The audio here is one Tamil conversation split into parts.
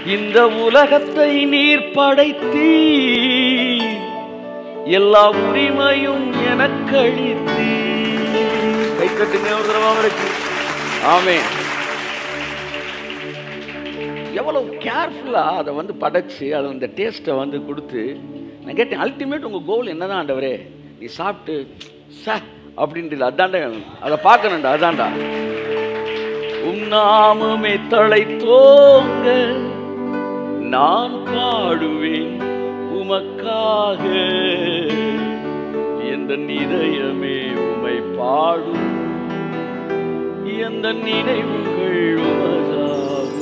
இந்த உலகத்தை நீர் படைத்தீ எல்லா உரிமையும் எனக்கு அளித்தீ கை தட்டுங்க ஒரு தடவை அவருக்கு ஆமே எவ்வளவு கேர்ஃபுல்லா அதை வந்து படைச்சு அதை அந்த டேஸ்ட்டை வந்து கொடுத்து நான் கேட்டேன் அல்டிமேட் உங்க கோல் என்னதான் ஆண்டவரே நீ சாப்பிட்டு ச அப்படின்றது அதான்டா அதை பார்க்கணும்டா அதான்டா உம் நாமமே தழைத்தோங்க நான் பாடுவேன் உமக்காக எந்த இதயமே உமை பாடும் எந்த நினைவுகள் உமதாகும்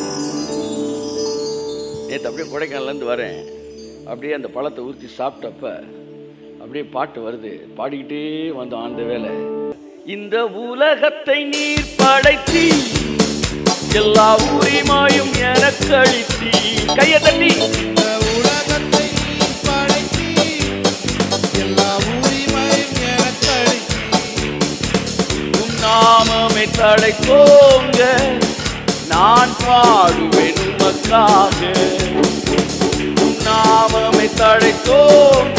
நேற்று அப்படியே கொடைக்கானல்லேருந்து வரேன் அப்படியே அந்த பழத்தை ஊற்றி சாப்பிட்டப்ப அப்படியே பாட்டு வருது பாடிக்கிட்டே வந்தோம் அந்த வேலை இந்த உலகத்தை நீர் படைத்தி எல்லா உரிமையும் எனக்கு அளித்தி கையை தட்டி இந்த உலகத்தை நீ படைத்தீ, எல்லா உரிமையும் எனக்கு அளித்தீ. உம் நாமமே தழைத்தோங்க நான் பாடுவேன் உமக்காக உம் நாமமே தழைத்தோங்க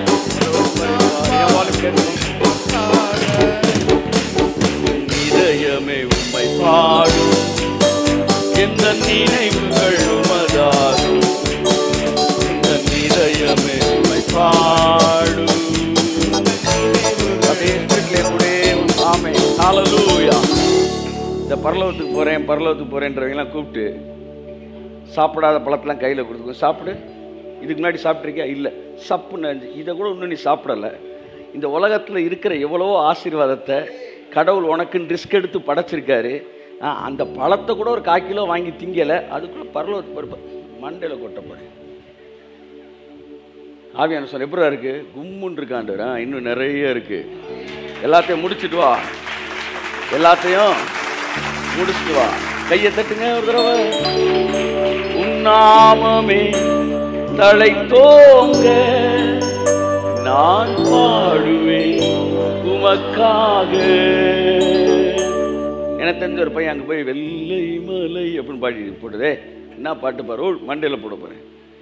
உம் இதயமே உம்மை பாடும் எந்த நினைவுகள் உமதாகும் எந்த இதயமே உம்மை பாடும் அப்படியே ஸ்பிரிட்ல அப்படியே ஆமே ஹalleluya இந்த பரலோகத்துக்கு போறேன் பரலோகத்துக்கு போறேன்றவங்கலாம் கூப்பிட்டு சாப்பிடாத பழத்தெல்லாம் கையில் கொடுத்துக்கோ சாப்பிடு இதுக்கு முன்னாடி சாப்பிட்ருக்கியா இல்லை சப்புன்னு அஞ்சு இதை கூட இன்னும் நீ சாப்பிடல இந்த உலகத்தில் இருக்கிற எவ்வளவோ ஆசீர்வாதத்தை கடவுள் உனக்குன்னு ரிஸ்க் எடுத்து படைச்சிருக்காரு ஆ, அந்த பழத்தை கூட ஒரு கால் கிலோ வாங்கி திங்கலை அதுக்குள்ளே பரலோகத்துக்கு பருப்பு மண்டையில் கொட்டப்படு ஆவியான சொல் எப்படா இருக்கு கும்முன்னு இருக்காண்டவர் ஆ இன்னும் நிறைய இருக்கு எல்லாத்தையும் முடிச்சிட்டு வா எல்லாத்தையும் முடிச்சிட்டு வா கையை தட்டுங்க ஒரு தடவை உன்னாமமே தலை தோங்க நான் பாடுவேன் உமக்காக எனக்கு தெரிஞ்ச ஒரு பையன் அங்கே போய் வெள்ளை மலை அப்படின்னு பாடி போட்டுதே என்ன பாட்டு பாரு மண்டையில் போட போகிறேன்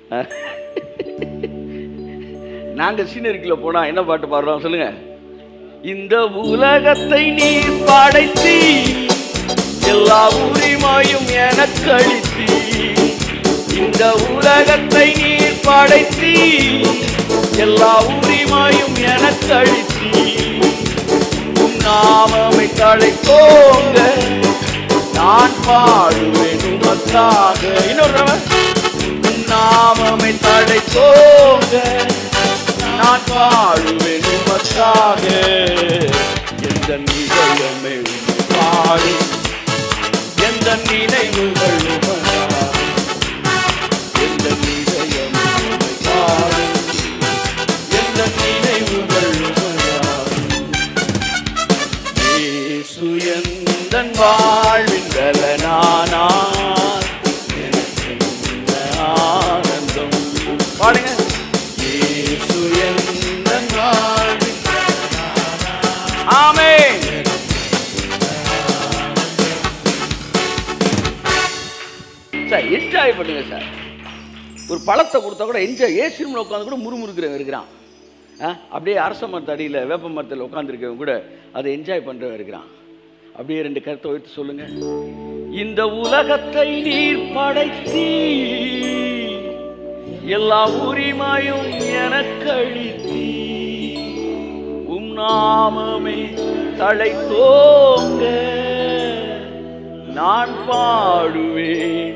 நாங்கள் சீனரிக்கில் போனால் என்ன பாட்டு பாடுறோம் சொல்லுங்க இந்த உலகத்தை நீ படைத்தி எல்லா உரிமையும் எனக்கு அளித்தி இந்த உலகத்தை நீ படைத்தி எல்லா உரிமையும் எனக்கு அளித்தி உம் நாமமை தழைத்தோங்க நான் பாடுவேன் உமக்காக இன்னொரு தடவை உம் நாமமை தழைத்தோங்க நான் பாடுவேன் உமக்காக எந்த நிகழமை பாடு எந்த நினைவுகள் உமதா எந்த நிகழமை பாடு எந்த நினைவுகள் உமதா இயேசு எந்தன் வாழ்வின் பலனானார். எனக்கு என்ன ஆனந்தம். பாடுங்க இயேசு எந்தன் வாழ்வின் பலனானார். ஆமென். சார் என்ஜாய் பண்ணுங்க சார் ஒரு பழத்தை கொடுத்தா கூட என்ஜாய் ஏசி ரூமில் உட்காந்து கூட முறுமுறுக்கிறவன் இருக்கிறான் ஆ அப்படியே அரச மரத்து அடியில் வேப்ப மரத்தில் உட்காந்துருக்கவன் கூட அதை என்ஜாய் பண்ணுறவன் இருக்கிறான் அப்படியே ரெண்டு கருத்தை வைத்து சொல்லுங்க இந்த உலகத்தை நீர் படைத்தீ எல்லா உரிமையும் எனக்கு அளித்தீ உம் நாமமே தழைத்தோங்க நான் பாடுவேன்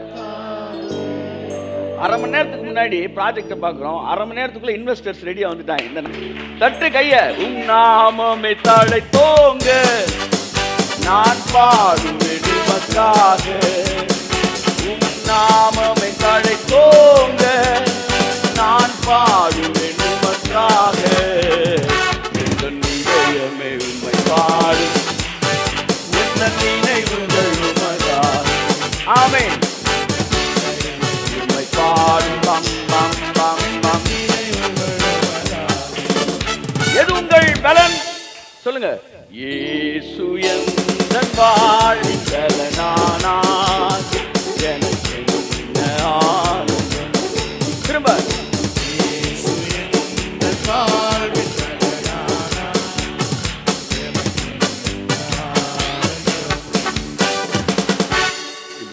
அரை மணி நேரத்துக்கு முன்னாடி ப்ராஜெக்டை பார்க்குறோம் அரை மணி நேரத்துக்குள்ள இன்வெஸ்டர்ஸ் ரெடியாக வந்துட்டாங்க இந்த தட்டு கைய உம் நாமமே தழைத்தோங்க நான் பாடுவேன் உமக்காக உம் நாமமே தழைத்தோங்க நான் பாடுவேன் உமக்காக எந்த நிலையமே உம்மை பாடும் எந்த நினைவுகள் உமதால் ஆமென் உம்மை பாடும் பம் பம் பம் பம் எது உங்கள் பலன் சொல்லுங்க இயேசு எந்தன் வாழ்வின் பலனானார் எனக்கு என்ன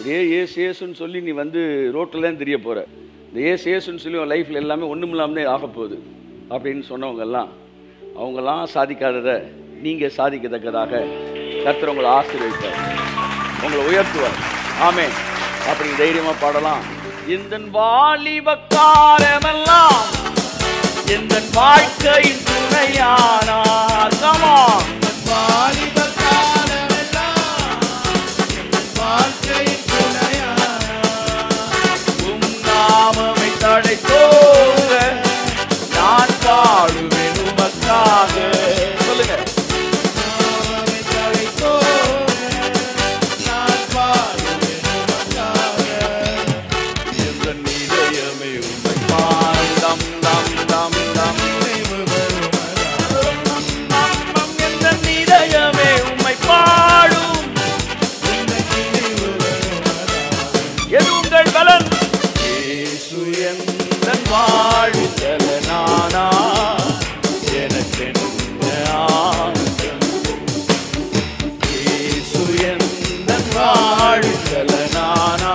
அப்படியே ஏசு ஏசுன்னு சொல்லி நீ வந்து ரோட்டில் தான் தெரிய போகிற இந்த ஏசு ஏசுன்னு சொல்லி உன் லைஃப்பில் எல்லாமே ஒன்றும் இல்லாமல் ஆக போகுது அப்படின்னு சொன்னவங்கெல்லாம் அவங்கெல்லாம் சாதிக்காததை நீங்கள் சாதிக்கத்தக்கதாக கர்த்தர் உங்களை ஆசீர்வதிப்பார் உங்களை உயர்த்துவார் ஆமே அப்படி தைரியமாக பாடலாம் இந்த வாலிப காலமெல்லாம் எந்த வாழ்க்கையின் துணையானார் கமான் வாலிப காலமெல்லாம் வாழ்க்கையின் துணையானார். உம் நாமமை தடை போக நான் பாடுவேன் உமக்காக சொல்லுங்க நாமமே தழைத்தோங்க, நான் பாடுவேன் உமக்காக. எந்தன் இதயமே உம்மை பாடும் தம் தம் தம் தம் நினைவுகள் உமதாம். தம் எந்தன் இதயமே உம்மை பாடும் இந்த நினைவுகள் உமதாம். எது உங்கள் பலன் இயேசு எந்தன் வாழ்தல நானா எனக்கென்ன ஆனந்தம் இயேசு எந்தன் வாழ்தல நானா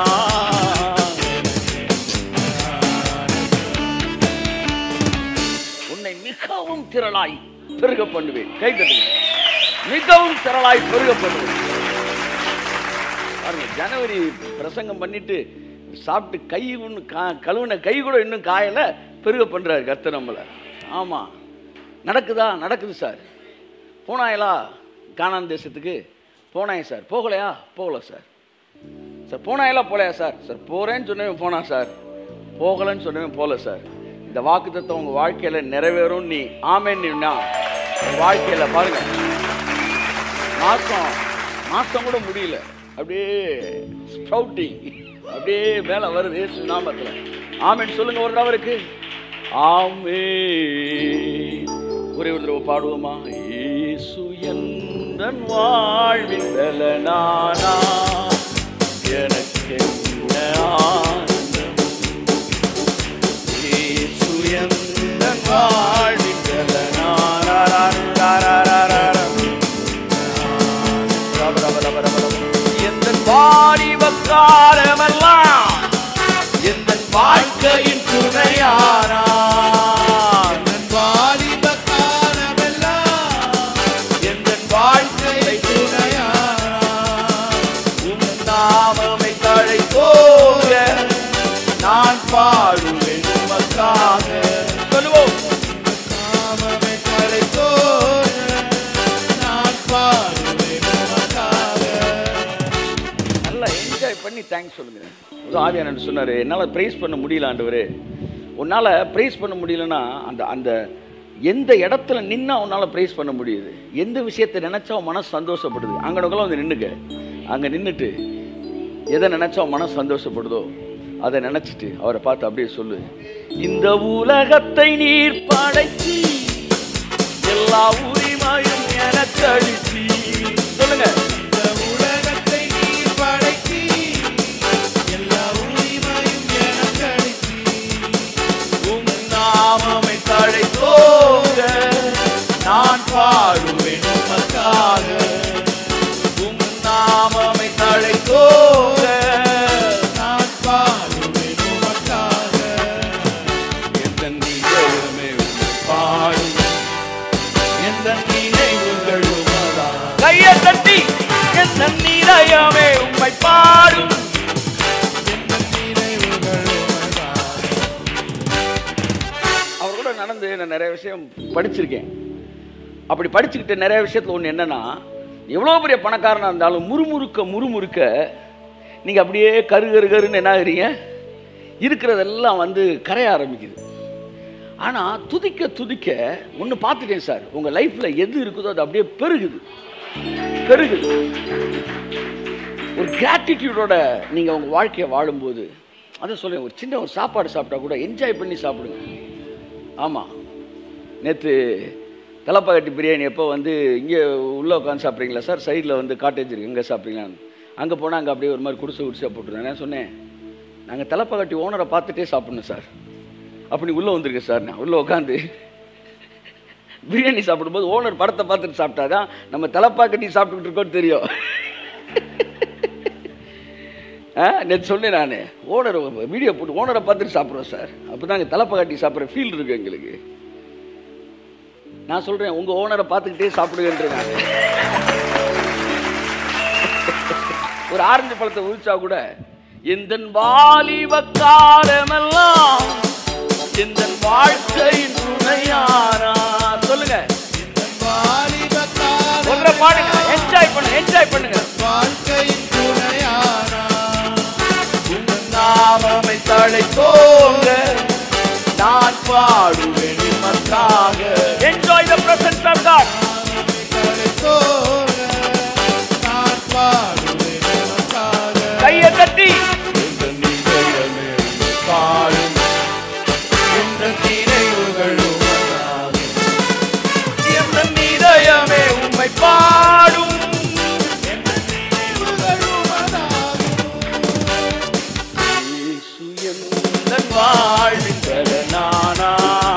உன்னை மிகவும் திரளாய் பெருக பண்ணுவேன் கை தட்டுங்க மிகவும் திரளாய் பெருக பண்ணுவேன் பாருங்க ஜனவரி பிரசங்கம் பண்ணிட்டு சாப்பிட்டு கை ஒன்று கா கழுவுன கை கூட இன்னும் காயல பெருக பண்றாரு கர்த்தர் நம்மளை ஆமா நடக்குதா நடக்குது சார் போனாயலா கானான் தேசத்துக்கு போனாய் சார் போகலையா போகல சார் சார் போனாயலா போகலையா சார் சார் போறேன்னு சொன்னவன் போனான் சார் போகலன்னு சொன்னவன் போகல சார் இந்த வாக்குத்தத்தம் உங்க வாழ்க்கையில நிறைவேறும் நீ ஆமேன்னா உங்க வாழ்க்கையில பாருங்க மாசம் மாசம் கூட முடியல அப்படியே ஸ்ப்ரவுட்டிங் அப்படியே மேல வருது இயேசு நாமத்துல ஆமென் சொல்லுங்க ஒரு அவருக்கு ஆமே ஒரே ஒரு தடவை பாடுவோமா இயேசு எந்தன் வாழ்வின் பலனானா எனக்கு என்ன ஆனந்தம் இயேசு எந்தன் வாழ்வின் பலனானா எந்த வாலிப காலமெல்லாம் எந்த வாழ்க்கையின் துணையானா என் வாலிப காலமெல்லாம் எந்த வாழ்க்கை துணையானார். உம் நாமமை தழை போக நான் பாடுவேன் உமக்காக சொல்லுவோம் நாமமே தழைத்தோங்க, நான் பாடுவேன் உமக்காக. நல்லா என்ஜாய் பண்ணி தேங்க்ஸ் சொல்லுங்க ஒரு ஆவியானவர் சொன்னார் என்னால் ப்ரைஸ் பண்ண முடியல ஆண்டவரே உன்னால் ப்ரைஸ் பண்ண முடியலன்னா அந்த அந்த எந்த இடத்துல நின்னா உன்னால் ப்ரைஸ் பண்ண முடியுது எந்த விஷயத்தை நினச்சா உன் மனசு சந்தோஷப்படுது அங்கனக்குள்ள வந்து நின்றுக்க அங்கே நின்றுட்டு எதை நினச்சா உன் மனசு சந்தோஷப்படுதோ அதை நினச்சிட்டு அவரை பார்த்து அப்படியே சொல்லு இந்த உலகத்தை நீர் படைச்சி எல்லா உரிமையும் எனக்கு அளிச்சி சொல்லுங்க இந்த உலகத்தை நீர் படைத்தி, எல்லா உரிமையும் எனக்கு அளித்தி. உம் நாமமை தடை போக நான் பாடுவேன் உமக்காக உம் நாமமை தடை போக நான் பாடுவேன் உமக்காக. எந்த நினைவுமே பாடும் எந்த நினைவுகள் உமதான் கையை தட்டி எந்த நிலையமே உம்மை பாடும் எந்த நினைவுகள் உமதாம். அவர் கூட நடந்து நான் நிறைய விஷயம் படிச்சிருக்கேன் அப்படி படிச்சுக்கிட்ட நிறைய விஷயத்தில் ஒன்று என்னன்னா எவ்வளோ பெரிய பணக்காரனாக இருந்தாலும் முறுமுறுக்க முறுமுறுக்க நீங்கள் அப்படியே கரு கரு கருன்னு என்ன ஆகுறீங்க இருக்கிறதெல்லாம் வந்து கரைய ஆரம்பிக்குது ஆனால் துதிக்க துதிக்க ஒன்று பார்த்துட்டேன் சார் உங்கள் லைஃப்பில் எது இருக்குதோ அது அப்படியே பெருகுது பெருகுது ஒரு கிராட்டிடியூடோட நீங்கள் உங்கள் வாழ்க்கையை வாழும்போது அதை சொல்லுங்க ஒரு சின்ன ஒரு சாப்பாடு சாப்பிட்டா கூட என்ஜாய் பண்ணி சாப்பிடுங்க ஆமாம் நேற்று தலப்பாக்கட்டி பிரியாணி எப்போ வந்து இங்கே உள்ளே உட்காந்து சாப்பிட்றீங்களா சார் சைடில் வந்து காட்டேஜ் இருக்கு இங்கே சாப்பிட்றீங்களான்னு அங்கே போனால் அங்கே அப்படியே ஒரு மாதிரி குடிசை குடிசை போட்டுருந்தேன் நான் சொன்னேன் நாங்கள் தலப்பாக்கட்டி ஓனரை பார்த்துட்டே சாப்பிடணும் சார் அப்படி உள்ளே வந்திருக்கேன் சார் நான் உள்ளே உட்காந்து பிரியாணி சாப்பிடும்போது ஓனர் படத்தை பார்த்துட்டு சாப்பிட்டாதான் நம்ம தலப்பாக்கட்டி சாப்பிட்டுக்கிட்டு இருக்கோம்னு தெரியும் நேற்று சொன்னேன் நான் ஓனர் வீடியோ போட்டு ஓனரை பார்த்துட்டு சாப்பிட்றோம் சார் அப்போ தான் அங்கே தலைப்பை காட்டி சாப்பிட்ற ஃபீல் இருக்கு எங்களுக்கு நான் சொல்கிறேன் உங்கள் ஓனரை பார்த்துக்கிட்டே சாப்பிடுங்கன்ற நான் ஒரு ஆரஞ்சு பழத்தை உரிச்சா கூட எந்த வாலிப காலமெல்லாம் எந்த வாழ்க்கையின் துணையாரா சொல்லுங்க வாலிப காலம் ஒன்றை பாடுங்க என்ஜாய் பண்ணுங்க என்ஜாய் பண்ணுங்க வாழ்க்கையின் துணையானா நாமமை தழைத்தோங்க நான் பாடுவேன் உமக்காக enjoy the presence of God தோழ நான் பாடுவேன் உனக்காக கையை தட்டி பாடும் என்ற நினைவுகள் உமதாகும். எந்த இதயமே உம்மை பாடும் நினைவுகள் உமதாகும். இயேசு எந்தன் வாழ்வின் பலனானா.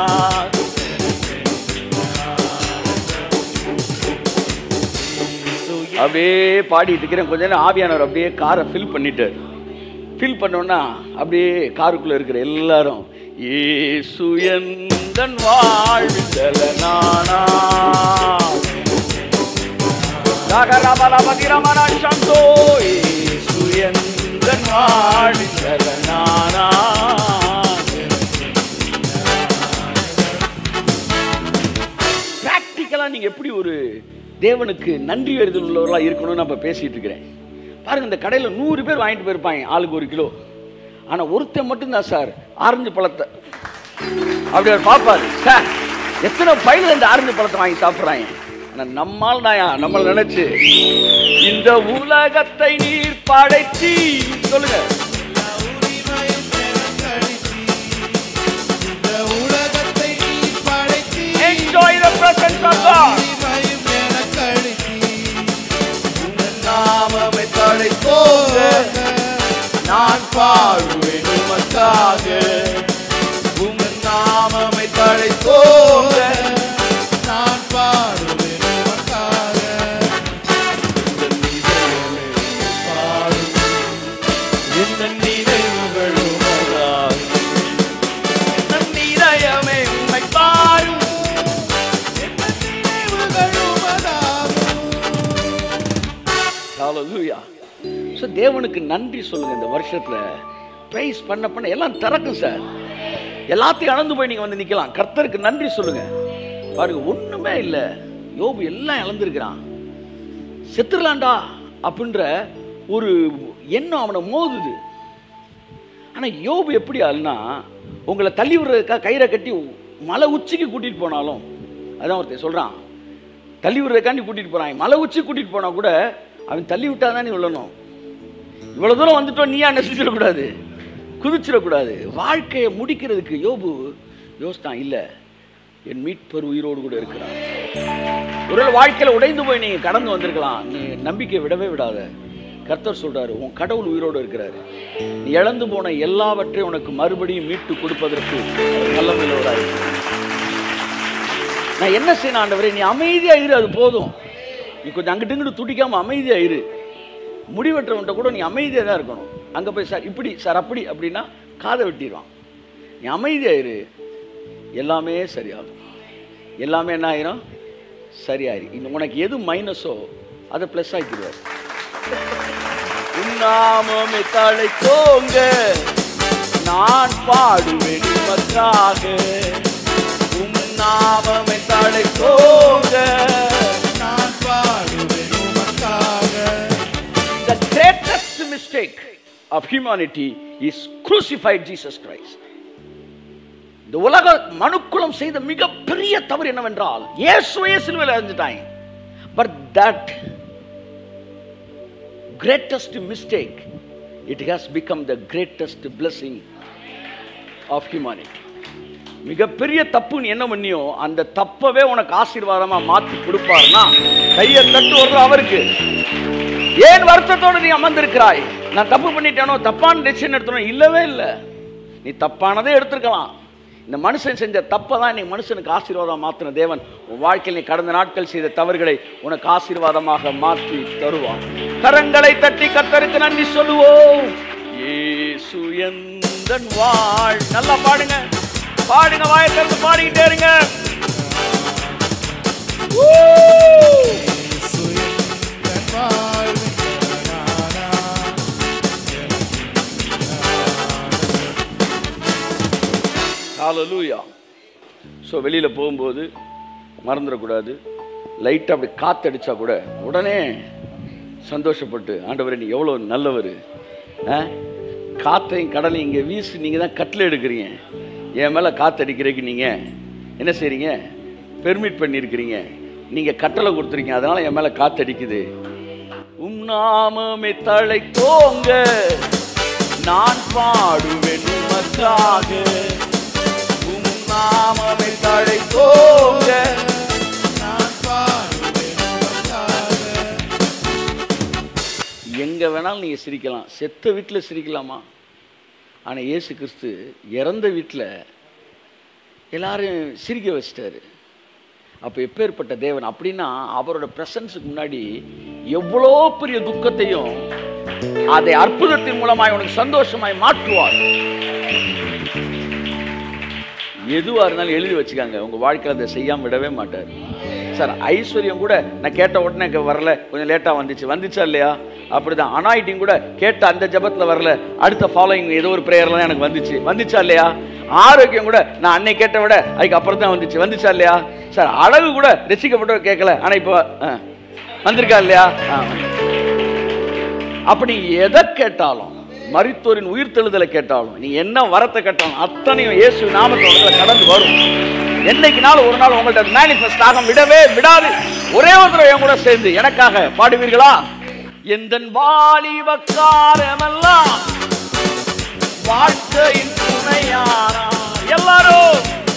அப்படியே பாடிட்டு இருக்கிறேன் கொஞ்ச நேரம் ஆவியானவர் அப்படியே காரை ஃபில் பண்ணிட்டார் ஃபில் பண்ணோன்னா அப்படியே காருக்குள்ள இருக்கிற எல்லாரும் ஏசு எந்தன் வாழ்வின் பலனானா. ராகராபராபதிரமணா சந்தோ ஏசு எந்தன் வாழ்வின் பலனானா. பிராக்டிக்கலா நீங்க எப்படி ஒரு தேவனுக்கு நன்றி அறிதல் உள்ளவர்களா இருக்கணும்னு நம்ம பேசிட்டு இருக்கிறேன் பாருங்க இந்த கடையில் நூறு பேர் வாங்கிட்டு போயிருப்பாங்க ஆளுக்கு ஒரு கிலோ ஆனா ஒருத்தன் மட்டும்தான் சார் ஆரஞ்சு பழத்தை அப்படி அவர் பார்ப்பாரு சார் எத்தனை பயில இந்த ஆரஞ்சு பழத்தை வாங்கி சாப்பிட்றாங்க ஆனா நம்மால் நான் நம்மளை நினைச்சு இந்த உலகத்தை நீர் படைச்சி சொல்லுங்க உரிமையும் எனக்களித்தி, இந்த உலகத்தை நீ படைத்தி, enjoy the presence of God உரிமையும் எனக்களித்தி, நாமமே தழைத்தோங்க நான் பாடுவேன் உமக்காக உம் நாமமே தழைத்தோங்க நான் பாடுவேன் உமக்காக. இந்த நினைவுகள் உமதாக என் இதயமே உம்மை பாடும் நினைவுகள் உமதாகும். ஹalleluya ஸோ தேவனுக்கு நன்றி சொல்லுங்க இந்த வருஷத்துல ப்ரைஸ் பண்ண பண்ண எல்லாம் திறக்கும் சார் எல்லாத்தையும் அளந்து போய் நீங்க வந்து நிக்கலாம் கர்த்தருக்கு நன்றி சொல்லுங்க பாருங்க ஒண்ணுமே இல்லை யோபு எல்லாம் இழந்திருக்கிறான் செத்துடலாண்டா அப்படின்ற ஒரு எண்ணம் அவனை மோதுது ஆனா யோபு எப்படி ஆளுனா உங்களை தள்ளி விடுறதுக்காக கயிறை கட்டி மலை உச்சிக்கு கூட்டிட்டு போனாலும் அதான் ஒருத்தன் சொல்றான் தள்ளி விடுறதுக்காண்டி கூட்டிட்டு போறான் மலை உச்சி கூட்டிட்டு போனா கூட அவன் தள்ளி விட்டா தானே விழணும் இவ்வளவு தூரம் வந்துட்டோம் நீயா நசிச்சிடக்கூடாது குதிச்சிடக்கூடாது வாழ்க்கையை முடிக்கிறதுக்கு யோபு யோசித்தான் இல்ல என் மீட்பர் உயிரோடு கூட இருக்கிறான் ஒருவேளை வாழ்க்கையில உடைந்து போய் நீங்க கடந்து வந்திருக்கலாம் நீ நம்பிக்கை விடவே விடாத கர்த்தர் சொல்றாரு உன் கடவுள் உயிரோடு இருக்கிறாரு நீ இழந்து போன எல்லாவற்றையும் உனக்கு மறுபடியும் மீட்டு கொடுப்பதற்கு அவர் வல்லமையுள்ளவராய் இருக்கிறார். நான் என்ன செய்யணும் ஆண்டவரே நீ அமைதியா இரு அது போதும் நீ கொஞ்சம் அங்கிட்டு இங்கிட்டு துடிக்காம அமைதியா இரு முடிவெட்டுறவன்ட்ட கூட நீ அமைதியா தான் இருக்கணும் அங்க போய் சார் இப்படி சார் அப்படி அப்படின்னா காதை வெட்டிடுவான் நீ அமைதியா இரு எல்லாமே சரியாகும் எல்லாமே என்ன ஆயிரும் சரியாயிரும் இன்னும் உனக்கு எது மைனஸோ அதை ப்ளஸ் ஆக்கிடுவார் உன்னாமமே தழைத்தோங்க நான் பாடுவேன் உமக்காக உம் நாமமே தழைத்தோங்க நான் பாடுவேன் உமக்காக. The greatest mistake of humanity is crucified Jesus Christ. இந்த உலக மனுக்குலம் செய்த மிகப்பெரிய தவறு என்னவென்றால் இயேசுவே சிலுவையில் அடைஞ்சிட்டாங்க but that greatest mistake it has become the greatest blessing of humanity மிகப்பெரிய தப்பு நீ என்ன பண்ணியோ அந்த தப்பவே உனக்கு ஆசீர்வாதமா மாத்தி கொடுப்பாருன்னா கையை தட்டு வர்றது அவருக்கு ஏன் வருத்தத்தோடு நீ அமர்ந்திருக்கிறாய் நான் தப்பு பண்ணிட்டேனோ தப்பான டெசிஷன் எடுத்தனோ இல்லவே இல்லை நீ தப்பானதே எடுத்திருக்கலாம் இந்த மனுஷன் செஞ்ச தப்பை தான் நீ மனுஷனுக்கு ஆசீர்வாதம் மாற்றின தேவன் உன் வாழ்க்கையில் நீ கடந்த நாட்கள் செய்த தவறுகளை உனக்கு ஆசீர்வாதமாக மாற்றி தருவான் கரங்களை தட்டி கத்தருக்கு நன்றி சொல்லுவோம் இயேசு எந்தன் வாழ் நல்லா பாடுங்க பாடுங்க வாயை திறந்து பாடிக்கிட்டே இருங்க இயேசு என் வாழ்வின் நானா. ஹalleluya ஸோ வெளியில் போகும்போது மறந்துடக்கூடாது லைட்டாக அப்படி காத்தடிச்சா கூட உடனே சந்தோஷப்பட்டு ஆண்டவரே நீ எவ்வளோ நல்லவர் ஆ காத்தையும் கடலையும் இங்கே வீசி நீங்கள் தான் கட்டில் எடுக்கிறீங்க என் மேலே காத்தடிக்கிறதுக்கு நீங்கள் என்ன செய்றீங்க பெர்மிட் பண்ணியிருக்கிறீங்க நீங்கள் கட்டளை கொடுத்துருக்கீங்க அதனால் என் மேலே காத்தடிக்குது உம் நாமமே தழைத்தோங்க நான் பாடுவேன் உமக்காக உம் நாமமே தழைத்தோங்க நான் பாடுவேன் உமக்காக. எங்க வேணாலும் நீங்க சிரிக்கலாம் செத்த வீட்டில் சிரிக்கலாமா ஆனா இயேசு கிறிஸ்து இறந்த வீட்டில் எல்லாரும் சிரிக்க வச்சிட்டாரு அப்போ எப்பேற்பட்ட தேவன் அப்படின்னா அவரோட பிரசன்ஸுக்கு முன்னாடி எவ்வளோ பெரிய துக்கத்தையும் அதை அற்புதத்தின் மூலமாய் உனக்கு சந்தோஷமாய் மாற்றுவார் எதுவாக இருந்தாலும் எழுதி வச்சுக்காங்க உங்கள் வாழ்க்கையில் அதை செய்யாமல் விடவே மாட்டார் சார் ஐஸ்வர்யம் கூட நான் கேட்ட உடனே இங்க வரல கொஞ்சம் லேட்டாக வந்துச்சு வந்துச்சா இல்லையா அப்படிதான் அனாயிட்டிங் கூட கேட்ட அந்த ஜபத்தில் வரல அடுத்த ஃபாலோயிங் ஏதோ ஒரு ப்ரேயர்லாம் எனக்கு வந்துச்சு வந்துச்சா இல்லையா ஆரோக்கியம் கூட நான் அன்னை கேட்ட விட அதுக்கு அப்புறம் தான் வந்துச்சு வந்துச்சா இல்லையா சார் அழகு கூட ரசிக்கப்பட்ட கேட்கல ஆனால் இப்போ ஆ, வந்திருக்கா இல்லையா ஆ. அப்படி எதை கேட்டாலும் மரித்தோரின் உயிர்த்தெழுதலை கேட்டாலும் நீ என்ன வரத்தை கேட்டாலும் அத்தனையும் இயேசு நாமத்தோட கடந்து வரும் என்னைக்குனாலும் ஒரு நாள் உங்கள்ட்ட மேனிஃபெஸ்ட் ஆக விடவே விடாது ஒரே ஒரு தடவை என் கூட சேர்ந்து எனக்காக பாடுவீர்களா எந்த வாலிப காலமெல்லாம் வாழ்க்கையின் துணையாரா எல்லாரும்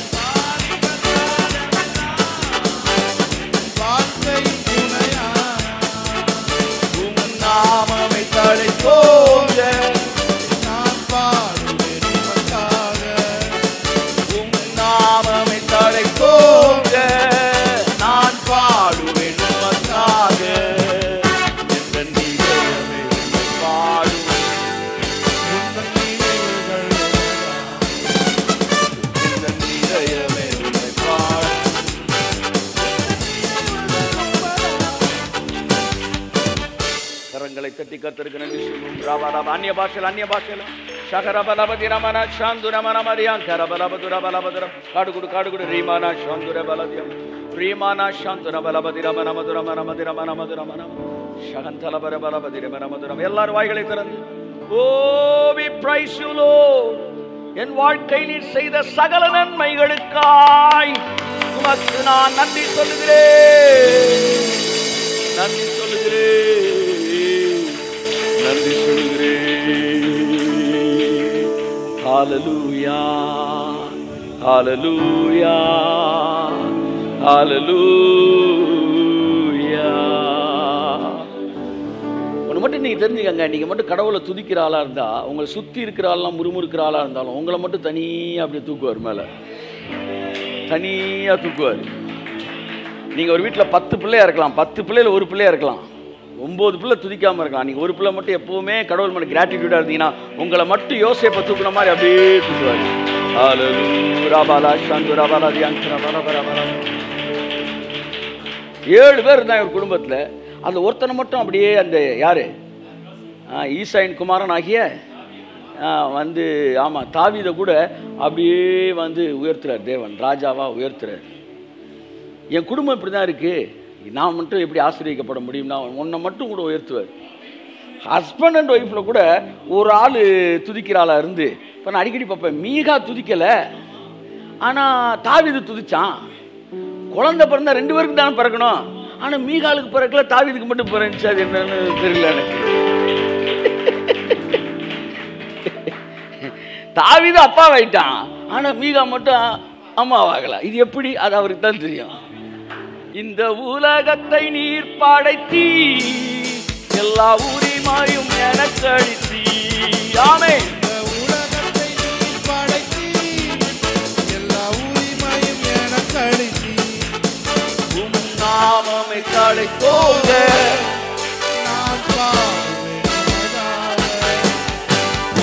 வார்த்தையின் துணையானா. உம் நாமமை தழைத்தோங்க நான் பாடுவேன் உமக்காக. உம் நாமமை தழைத்தோங்க நான் பாடுவேன் உமக்காக எந்த நிலையமே உம்மை பாடும் உந்தன் நினைவுகள் எந்த நிலையமே உம்மை பாடும் கரங்களை தட்டி கத்திருக்க நன்றி சொல்லுவோம் ராபாராப அந்நிய பாஷையில் அந்நிய பாஷையில் ஷகரபலபதி ரமண சாந்துர மனமரியாம் கரபலபதுர பலபதுரம் காடுகுடு காடுகுடு ரீமானா சாந்துர பலதியம் ரீமானா சாந்துர பலபதி ரமண மதுர மனமதி ரமண மதுர மனம் ஷகந்தலபர பலபதி ரமண மதுரம் எல்லாரும் வாய்களை திறந்து oh we praise you Lord என் வாழ்க்கையில் நீர் செய்த சகல நன்மைகளுக்காய் உமக்கு நான் நன்றி சொல்லுகிறேன் நன்றி சொல்லுகிறேன் நன்றி சொல்லுகிறேன் ஹalleluya ஹalleluya ஹalleluya ஒன்று மட்டும் நீங்கள் தெரிஞ்சுக்கங்க நீங்கள் மட்டும் கடவுளை துதிக்கிற ஆளாக இருந்தால் உங்களை சுற்றி இருக்கிற ஆள்லாம் முறுமுறுக்கிற ஆளாக இருந்தாலும் உங்களை மட்டும் தனியாக அப்படியே தூக்குவார் மேலே தனியாக தூக்குவார் நீங்கள் ஒரு வீட்டில் பத்து பிள்ளையா இருக்கலாம் பத்து பிள்ளையில ஒரு பிள்ளையா இருக்கலாம் ஒம்பது பிள்ளை துதிக்காமல் இருக்கலாம் நீங்கள் ஒரு பிள்ளை மட்டும் எப்போவுமே கடவுள் மேலே கிராட்டிடியூடாக இருந்தீங்கன்னா உங்களை மட்டும் யோசிப்பை தூக்குன மாதிரி அப்படியே தூக்குவார் ஹalleluya ராபாலா சாந்து ராபாலா தியான் ராபாலா பராபரா ஏழு பேர் இருந்தாங்க ஒரு குடும்பத்தில் அந்த ஒருத்தனை மட்டும் அப்படியே அந்த யாரு ஆ, ஈசாயின் குமாரன் ஆகிய ஆ, வந்து ஆமாம் தாவீதை கூட அப்படியே வந்து உயர்த்துறார் தேவன் ராஜாவா உயர்த்துறார் என் குடும்பம் இப்படி தான் இருக்குது நான் மட்டும் எப்படி ஆசீர்வதிக்கப்பட முடியும்னா உன்னை மட்டும் கூட உயர்த்துவார் ஹஸ்பண்ட் அண்ட் ஒய்ஃபில் கூட ஒரு ஆள் துதிக்கிற ஆளாக இருந்து இப்போ நான் அடிக்கடி பார்ப்பேன் மீகா துதிக்கலை ஆனால் தாவீது துதிச்சான் குழந்தை பிறந்தா ரெண்டு பேருக்கு தானே பிறக்கணும் ஆனால் மீகாலுக்கு பிறக்கல தாவீதுக்கு மட்டும் பிறந்துச்சு அது என்னன்னு தெரியல எனக்கு தாவீது அப்பாவாயிட்டான் ஆனால் மீகா மட்டும் அம்மாவாகல இது எப்படி அது அவருக்கு தான் தெரியும் இந்த உலகத்தை நீர் படைத்தீ எல்லா உரிமையும் எனக்கு அளித்தீ ஆமே இந்த உலகத்தை நீர் படைத்தீர். எல்லா உரிமையும் எனக்கு அளித்தீர். உம் நாமமை தழைத்தோங்க நான் பாடுவேன் உமக்காக.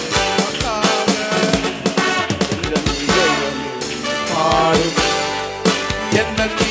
எங்கள் இதயமே பாடும் என்ன